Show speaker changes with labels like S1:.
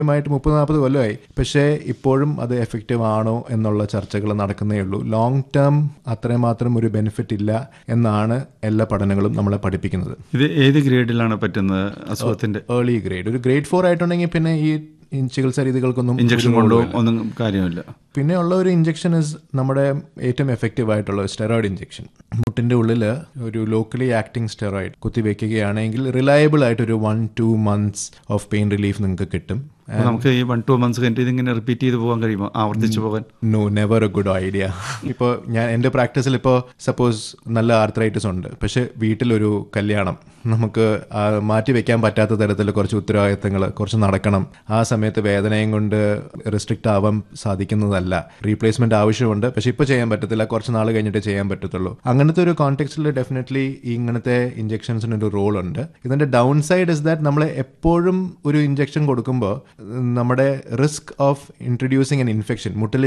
S1: ആയിട്ട് മുപ്പത് നാൽപ്പത് കൊല്ലമായി പക്ഷേ ഇപ്പോഴും അത് എഫക്റ്റീവ് ആണോ എന്നുള്ള ചർച്ചകൾ നടക്കുന്നേ ഉള്ളൂ ലോങ് ടേം അത്രമാത്രം ഒരു ബെനിഫിറ്റ് ഇല്ല എന്നാണ് എല്ലാ പഠനങ്ങളും നമ്മളെ പഠിപ്പിക്കുന്നത്
S2: ഇത് ഏത് ഗ്രേഡിലാണ് പറ്റുന്നത് അസുഖത്തിന്റെ
S1: ഏർലി ഗ്രേഡ് ഒരു ഗ്രേഡ് ഫോർ ആയിട്ടുണ്ടെങ്കിൽ പിന്നെ ഈ ഈ ചികിത്സാ രീതികൾക്കൊന്നും
S2: ഇഞ്ചക്ഷൻ കൊണ്ടോ ഒന്നും കാര്യമില്ല
S1: പിന്നെ ഉള്ള ഒരു ഇഞ്ചക്ഷൻ ഇസ് നമ്മുടെ ഏറ്റവും എഫക്റ്റീവ് ആയിട്ടുള്ള സ്റ്റെറോയിഡ് ഇഞ്ചക്ഷൻ മുട്ടിന്റെ ഉള്ളിൽ ഒരു ലോക്കലി ആക്ടിങ് സ്റ്റെറോയിഡ് കുത്തിവെക്കുകയാണെങ്കിൽ റിലയബിൾ ആയിട്ട് ഒരു one two months of pain relief നിങ്ങൾക്ക് കിട്ടും
S2: അപ്പൊ നമുക്ക് ഈ വൺ ടു മന്ത്സ് കഴിഞ്ഞിട്ട് ഇതിങ്ങനെ റിപ്പീറ്റ് ചെയ്ത് പോകാൻ കഴിയുമോ ആവർത്തിച്ച് പോകാൻ
S1: no never a good idea ഇപ്പോൾ ഞാൻ എൻ്റെ പ്രാക്ടീസിൽ ഇപ്പോൾ സപ്പോസ് നല്ല ആർത്രൈറ്റിസ് ഉണ്ട് പക്ഷെ വീട്ടിലൊരു കല്യാണം നമുക്ക് ആ മാറ്റി വെക്കാൻ പറ്റാത്ത തരത്തിൽ കുറച്ച് ഉത്തരവാദിത്തങ്ങൾ കുറച്ച് നടക്കണം ആ സമയത്ത് വേദനയും കൊണ്ട് റെസ്ട്രിക്റ്റ് ആവാൻ സാധിക്കുന്നതല്ല റീപ്ലേസ്മെന്റ് ആവശ്യമുണ്ട് പക്ഷെ ഇപ്പോൾ ചെയ്യാൻ പറ്റത്തില്ല കുറച്ച് നാൾ കഴിഞ്ഞിട്ട് ചെയ്യാൻ പറ്റത്തുള്ളൂ അങ്ങനത്തെ ഒരു കോണ്ടെക്സ്റ്റിൽ ഡെഫിനറ്റ്ലി ഇങ്ങനത്തെ ഇഞ്ചെക്ഷൻസിന് ഒരു റോൾ ഉണ്ട് ഇതിന്റെ ഡൗൺ സൈഡ് ഇസ് ദാറ്റ് നമ്മൾ എപ്പോഴും ഒരു ഇഞ്ചെക്ഷൻ കൊടുക്കുമ്പോൾ നമ്മുടെ risk of introducing an infection മുട്ടിൽ